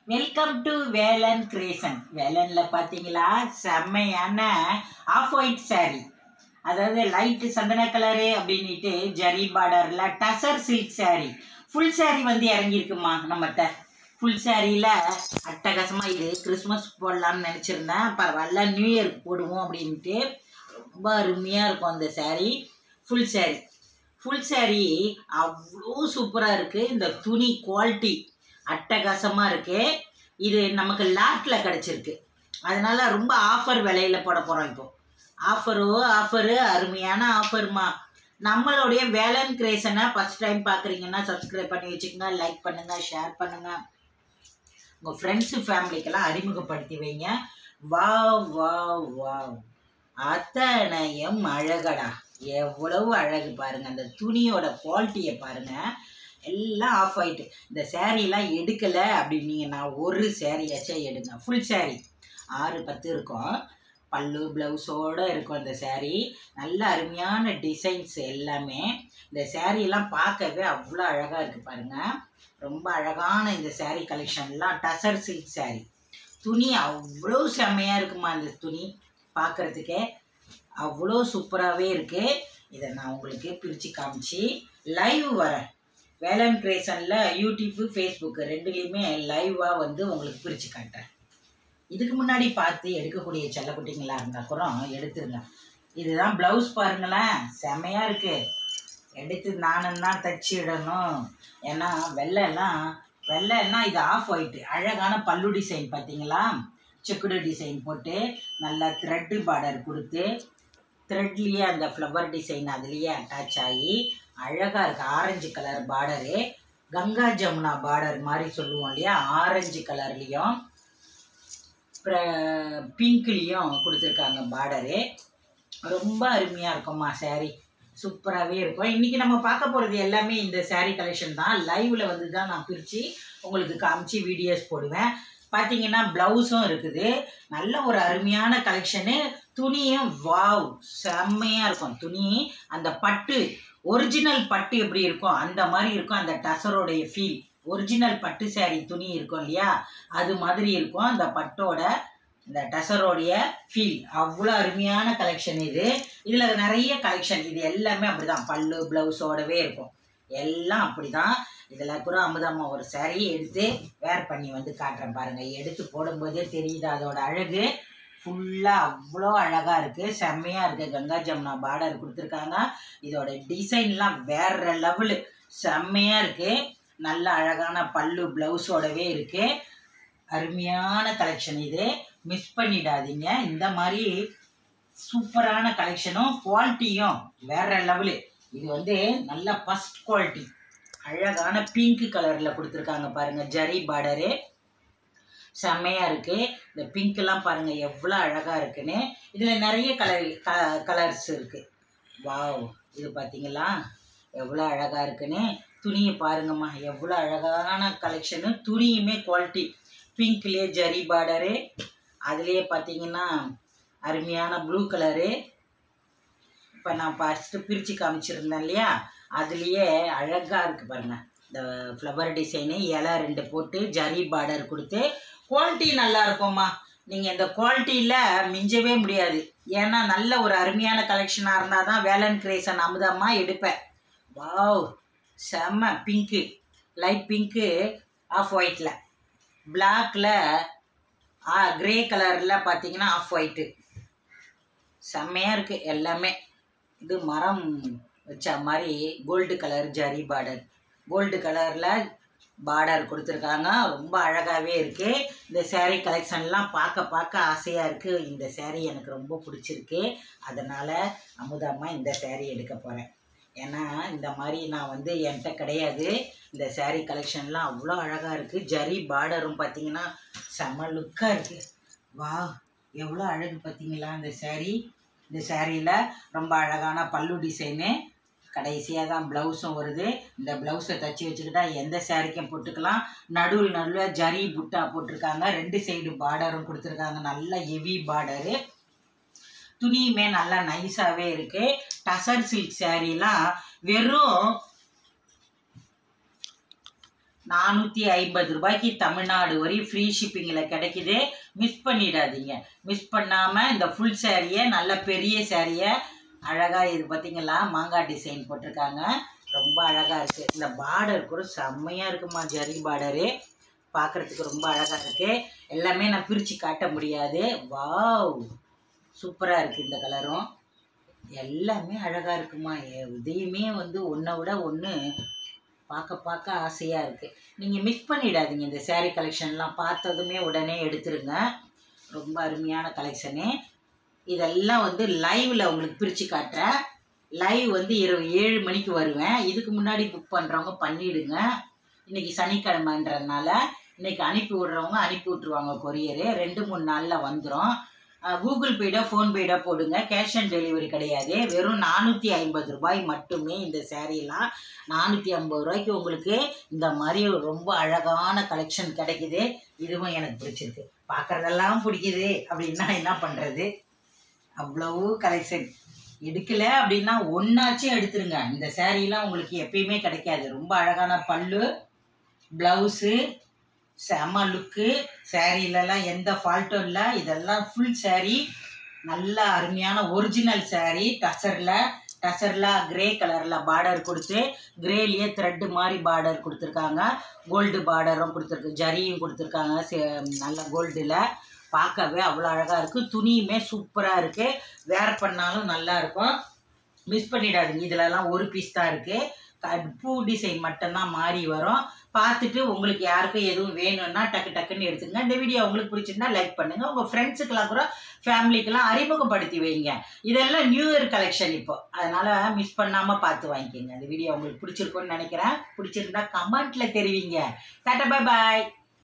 welcome to Velan creation வேலன்ல பார்த்தீங்களா செம்மையான ஆஃப் ஒயிட் saree அதாவது லைட்டு சந்தன கலரு அப்படின்ட்டு ஜரி பார்டரில் tussar silk saree full saree வந்து இறங்கியிருக்குமா நம்மகிட்ட ஃபுல் சாரியில் அட்டகாசமாக இது கிறிஸ்மஸ் போடலாம்னு நினச்சிருந்தேன் பரவாயில்ல நியூ இயர்க்கு போடுவோம் அப்படின்ட்டு ரொம்ப அருமையாக இருக்கும் அந்த saree full saree full saree அவ்வளோ சூப்பராக இருக்குது இந்த துணி குவாலிட்டி அட்டகாசமாக இருக்குது இது நமக்கு லாட்டில் கிடச்சிருக்கு அதனால ரொம்ப ஆஃபர் விலையில போட போகிறோம் இப்போ ஆஃபரோ ஆஃபரு அருமையான ஆஃபர்மா நம்மளுடைய வேலன் கிரேஷனை ஃபஸ்ட் டைம் பார்க்குறீங்கன்னா சப்ஸ்கிரைப் பண்ணி வச்சுக்கோங்க லைக் பண்ணுங்கள் ஷேர் பண்ணுங்கள் உங்கள் ஃப்ரெண்ட்ஸு ஃபேமிலிக்கெல்லாம் அறிமுகப்படுத்தி வைங்க வா வா வா அத்தனையும் அழகடா எவ்வளவு அழகு பாருங்க அந்த துணியோட குவாலிட்டியை பாருங்க எல்லாம் ஆஃப் ஆயிட்டு இந்த சேரீலாம் எடுக்கலை அப்படின்னீங்கன்னா ஒரு சேரீயாச்சும் எடுங்க ஃபுல் saree ஆறு பத்து இருக்கும் பல்லு ப்ளவுஸோடு இருக்கும் இந்த saree நல்ல அருமையான டிசைன்ஸ் எல்லாமே இந்த சேரீலாம் பார்க்கவே அவ்வளோ அழகாக இருக்குது பாருங்கள் ரொம்ப அழகான இந்த saree கலெக்ஷன்லாம் டசர் சில்க் saree துணி அவ்வளோ செம்மையாக இருக்குமா இந்த துணி பார்க்குறதுக்கே அவ்வளோ சூப்பராகவே இருக்குது இதை நான் உங்களுக்கு பிரித்து காமிச்சு லைவ் வரேன் வேலன் கிரேசனில் யூடியூப்பு ஃபேஸ்புக்கு ரெண்டுலேயுமே லைவாக வந்து உங்களுக்கு பிரித்து காட்டுறேன் இதுக்கு முன்னாடி பார்த்து எடுக்கக்கூடிய செல்லக்குட்டிங்களா இருந்தால் கூட எடுத்துருங்க இதுதான் ப்ளவுஸ் பாருங்களேன் செமையாக இருக்குது எடுத்து நானும் தான் தச்சிடணும் ஏன்னா வெள்ளைலாம் வெள்ளைலாம் இது ஆஃப் ஒயிட்டு அழகான பல்லு டிசைன் பார்த்தீங்களா செக்குடு டிசைன் போட்டு நல்லா த்ரெட்டு பார்டர் கொடுத்து த்ரெட்லேயே அந்த ஃப்ளவர் டிசைன் அதுலேயே அட்டாச் ஆகி அழகாக இருக்குது orange colour border Ganga Jamuna border மாதிரி சொல்லுவோம் இல்லையா ஆரஞ்சு கலர்லேயும் பிங்க்லேயும் கொடுத்துருக்காங்க பார்டரு ரொம்ப அருமையாக இருக்கும்மா saree சூப்பராகவே இருக்கும் இன்றைக்கி நம்ம பார்க்க போகிறது எல்லாமே இந்த saree கலெக்ஷன் தான் லைவில் வந்து தான் நான் பிரித்து உங்களுக்கு காமிச்சு வீடியோஸ் போடுவேன் பார்த்தீங்கன்னா ப்ளவுஸும் இருக்குது நல்ல ஒரு அருமையான கலெக்ஷனு துணியும் வாவ் செம்மையாக இருக்கும் துணி அந்த பட்டு ஒரிஜினல் பட்டு எப்படி இருக்கும் அந்த மாதிரி இருக்கும் அந்த டசரோடைய ஃபீல் ஒரிஜினல் பட்டு saree துணி இருக்கும் இல்லையா அது மாதிரி இருக்கும் அந்த பட்டோட இந்த டசரோடைய ஃபீல் அவ்வளோ அருமையான கலெக்ஷன் இது இதில் நிறைய கலெக்ஷன் இது எல்லாமே அப்படி தான் பல்லு ப்ளவுஸோடவே இருக்கும் எல்லாம் அப்படி தான் இதில் கூட அமுதம்மா ஒரு saree எடுத்து வேர் பண்ணி வந்து காட்டுறேன் பாருங்கள் எடுத்து போடும்போதே தெரியுது அதோட அழகு ஃபுல்லாக அவ்வளோ அழகாக இருக்குது செம்மையாக இருக்குது கங்கா ஜமுனா பார்டர் கொடுத்துருக்காங்க இதோட டிசைன்லாம் வேற லெவலு செம்மையாக இருக்குது நல்ல அழகான பல்லு ப்ளவுஸோடவே இருக்குது அருமையான கலெக்ஷன் இது மிஸ் பண்ணிடாதீங்க இந்த மாதிரி சூப்பரான கலெக்ஷனும் குவாலிட்டியும் வேற லெவலு இது வந்து நல்ல ஃபஸ்ட் குவாலிட்டி அழகான பிங்க் கலரில் கொடுத்துருக்காங்க பாருங்கள் ஜரி பார்டரு செம்மையாக இருக்குது இந்த பிங்க்கெல்லாம் பாருங்கள் எவ்வளோ அழகாக இருக்குன்னு இதில் நிறைய கலர் க கலர்ஸ் இருக்குது வாவ் இது பார்த்தீங்களா எவ்வளோ அழகாக இருக்குன்னு துணியை பாருங்கம்மா எவ்வளோ அழகான கலெக்ஷனு துணியுமே குவாலிட்டி பிங்க்லேயே ஜரி பார்டரு அதுலேயே பார்த்தீங்கன்னா அருமையான ப்ளூ கலரு இப்போ நான் ஃபஸ்ட்டு பிரித்து காமிச்சிருந்தேன் இல்லையா அதுலேயே அழகாக இருக்குது பாருங்கள் இந்த ஃப்ளவர் டிசைனு இலை ரெண்டு போட்டு ஜரி பார்டர் கொடுத்து குவாலிட்டி நல்லா இருக்கும்மா நீங்கள் இந்த குவாலிட்டியில் மிஞ்சவே முடியாது ஏன்னா நல்ல ஒரு அருமையான கலெக்ஷனாக இருந்தால் தான் வேலன் கிரேசன் அமுதம்மா எடுப்பேன் வாவ் செம்ம பிங்க்கு லைட் பிங்க்கு ஆஃப் ஒயிட்டில் பிளாக்கில் ஆ க்ரே கலரில் பார்த்தீங்கன்னா ஆஃப் ஒயிட்டு செம்மையாக இருக்குது எல்லாமே இது மரம் வச்ச மாதிரி gold colour zari border gold கலரில் பார்டர் கொடுத்துருக்காங்க ரொம்ப அழகாகவே இருக்குது இந்த saree கலெக்ஷன்லாம் பார்க்க பார்க்க ஆசையாக இருக்குது இந்த saree எனக்கு ரொம்ப பிடிச்சிருக்கு அதனால் அமுதாம்மா இந்த saree எடுக்க போகிறேன் ஏன்னா இந்த மாதிரி நான் வந்து என்கிட்ட கிடையாது இந்த saree கலெக்ஷன்லாம் அவ்வளோ அழகாக இருக்குது ஜரி பார்டரும் பார்த்தீங்கன்னா செம்ம லுக்காக இருக்குது வா எவ்வளோ அழகு பார்த்தீங்களா இந்த saree இந்த சேரீயில் ரொம்ப அழகான பல்லு டிசைனு கடைசியாக தான் ப்ளவுஸும் வருது இந்த ப்ளவுஸை தச்சு வச்சுக்கிட்டா எந்த சேரீக்கும் போட்டுக்கலாம் நடுவில் நடுவில் ஜரி புட்டா போட்டிருக்காங்க ரெண்டு சைடு பார்டரும் கொடுத்துருக்காங்க நல்ல ஹெவி பார்டரு துணியுமே நல்லா நைஸாகவே இருக்குது டசர் சில்க் சேரீலாம் வெறும் நானூற்றி ஐம்பது ரூபாய்க்கு தமிழ்நாடு வரை ஃப்ரீ ஷிப்பிங்கில் கிடைக்குது மிஸ் பண்ணிடாதீங்க மிஸ் பண்ணாமல் இந்த ஃபுல் சேரீயை நல்ல பெரிய சேரீயை அழகாக இது பார்த்தீங்களா மாங்காய் டிசைன் போட்டிருக்காங்க ரொம்ப அழகாக இருக்குது இந்த பார்டர் கூட செம்மையாக இருக்குமா ஜரி பார்டரு பார்க்குறதுக்கு ரொம்ப அழகாக இருக்குது எல்லாமே நான் பிரித்து காட்ட முடியாது வாவ் சூப்பராக இருக்குது இந்த கலரும் எல்லாமே அழகாக இருக்குமா எ- இதையுமே வந்து ஒன்றை விட ஒன்று பார்க்க பார்க்க ஆசையாக இருக்குது நீங்கள் மிஸ் பண்ணிடாதீங்க இந்த saree கலெக்ஷன்லாம் பார்த்ததுமே உடனே எடுத்துருங்க ரொம்ப அருமையான கலெக்ஷனு இதெல்லாம் வந்து லைவில் உங்களுக்கு பிரித்து காட்டுறேன் லைவ் வந்து இரவு ஏழு மணிக்கு வருவேன் இதுக்கு முன்னாடி புக் பண்ணுறவங்க பண்ணிவிடுங்க இன்னைக்கு சனிக்கிழமைன்றதுனால இன்னைக்கு அனுப்பி விட்றவங்க அனுப்பி விட்ருவாங்க கொரியரு ரெண்டு மூணு நாளில் வந்துடும் கூகுள் பேடோ ஃபோன்பேடோ போடுங்க கேஷ் ஆன் டெலிவரி கிடையாது வெறும் நானூற்றி ஐம்பது ரூபாய் மட்டுமே இந்த சேரீலாம் நானூற்றி ஐம்பது ரூபாய்க்கு உங்களுக்கு இந்த மாதிரி ரொம்ப அழகான கலெக்ஷன் கிடைக்குது இதுவும் எனக்கு பிடிச்சிருக்கு பார்க்குறதெல்லாம் பிடிக்குது அப்படின்னா என்ன பண்ணுறது அவ்வளவு கலெக்ஷன் எடுக்கல அப்படின்னா ஒன்றாச்சும் எடுத்துருங்க இந்த சேரீலாம் உங்களுக்கு எப்பயுமே கிடைக்காது ரொம்ப அழகான பல்லு ப்ளவுஸு செம லுக்கு சேரீலலாம் எந்த ஃபால்ட்டும் இல்லை இதெல்லாம் ஃபுல் saree நல்ல அருமையான ஒரிஜினல் saree டசரில் டசரில் கிரே கலரில் பார்டர் கொடுத்து கிரேலியே த்ரெட்டு மாதிரி பார்டர் கொடுத்துருக்காங்க கோல்டு பார்டரும் கொடுத்துருக்கு ஜரியும் கொடுத்துருக்காங்க சே- நல்ல கோல்டில் பார்க்கவே அவ்வளோ அழகாக இருக்குது துணியுமே சூப்பராக இருக்குது வேர் பண்ணாலும் நல்லா இருக்கும் மிஸ் பண்ணிடாதீங்க இதுலலாம் ஒரு பீஸ் தான் இருக்குது பூ டிசைன் மட்டும்தான் மாறி வரும் பார்த்துட்டு உங்களுக்கு யாருக்கும் எதுவும் வேணும்னா டக்கு டக்குன்னு எடுத்துங்க இந்த வீடியோ உங்களுக்கு பிடிச்சிருந்தா லைக் பண்ணுங்கள் உங்கள் ஃப்ரெண்ட்ஸுக்கெல்லாம் கூட ஃபேமிலிக்கெல்லாம் அறிமுகப்படுத்தி வைங்க இதெல்லாம் நியூ இயர் கலெக்ஷன் இப்போ அதனால் மிஸ் பண்ணாமல் பார்த்து வாங்கிக்கோங்க இந்த வீடியோ உங்களுக்கு பிடிச்சிருக்கும்னு நினைக்கிறேன் பிடிச்சிருந்தா கமெண்ட்டில் தெரிவிங்க டாட்டா பை பாய்